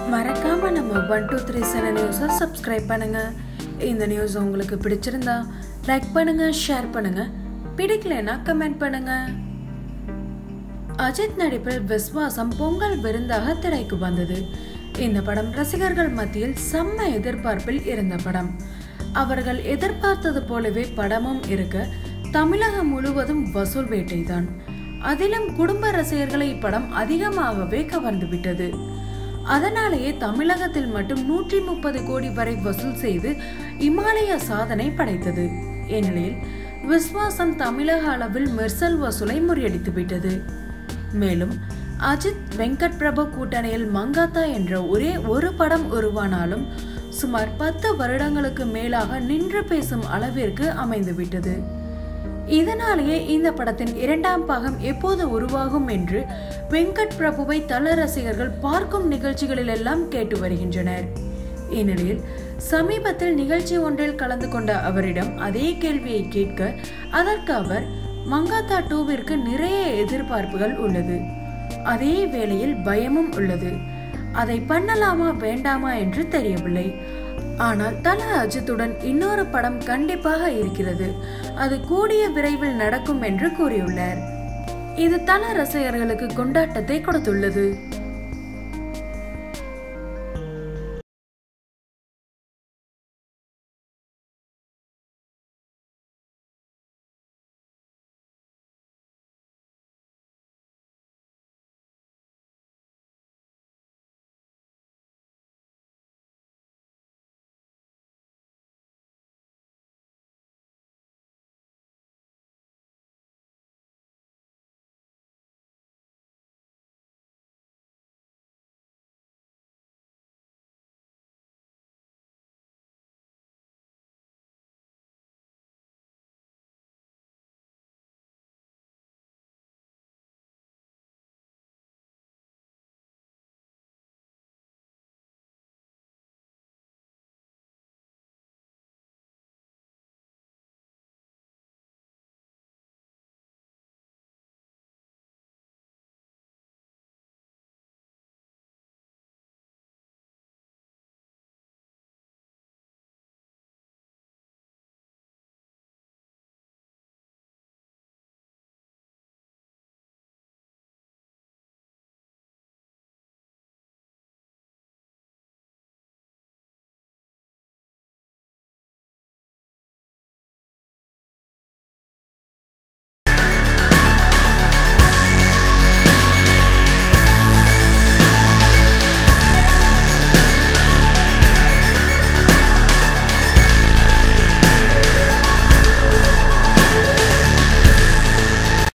மறக்காம நம்ம one two three seven நியூஸை சப்ஸ்கிரைப் பண்ணுங்க இந்த நியூஸ் உங்களுக்கு பிடிச்சிருந்தா லைக் பண்ணுங்க ஷேர் பண்ணுங்க பிடிக்கலைன்னா கமெண்ட் பண்ணுங்க அஜித் நடிப்பில் விஸ்வாசம் பொங்கல் விருந்தாக திரைக்கு வந்தது இந்த படம் ரசிகர்கள் மத்தியில் செம்ம எதிர்பார்ப்பில் இருந்த படம் அவர்கள் எதிர்பார்த்தது போலவே படமும் இருக்க தமிழகம் முழுவதும் வசூல் வேட்டைதான் அதிலும் குடும்ப ரசிகர்களை இப்படம் அதிகமாகவே கவர்ந்து விட்டது அதனாலேயே தமிழகத்தில் மட்டும் நூற்றி முப்பது கோடி வரை வசூல் செய்து இமாலய சாதனை படைத்தது இந்நிலையில் விஸ்வாசம் தமிழக அளவில் மெர்சல் வசூலை முறியடித்து விட்டது மேலும் அஜித் வெங்கட் பிரபு கூட்டணியில் மங்காத்தா என்ற ஒரே ஒரு படம் உருவானாலும் சுமார் பத்து வருடங்களுக்கு மேலாக நின்று பேசும் அளவிற்கு அமைந்துவிட்டது இதனாலேயே இந்த படத்தின் இரண்டாம் பாகம் எப்போது உருவாகும் என்று வெங்கட் பிரபுவை தல ரசிகர்கள் பார்க்கும் நிகழ்ச்சிகளில் எல்லாம் கேட்டு வருகின்றனர் இந்நிலையில் சமீபத்தில் நிகழ்ச்சி ஒன்றில் கலந்து கொண்ட அவரிடம் அதே கேள்வியை கேட்க அதற்கு அவர் மங்காத்தா டூவிற்கு நிறைய எதிர்பார்ப்புகள் உள்ளது அதே வேளையில் பயமும் உள்ளது அதை பண்ணலாமா வேண்டாமா என்று தெரியவில்லை ஆனால் தல அஜித்துடன் இன்னொரு படம் கண்டிப்பாக இருக்கிறது அது கூடிய விரைவில் நடக்கும் என்று கூறியுள்ளார் இது தல ரசிகர்களுக்கு கொண்டாட்டத்தை கொடுத்துள்ளது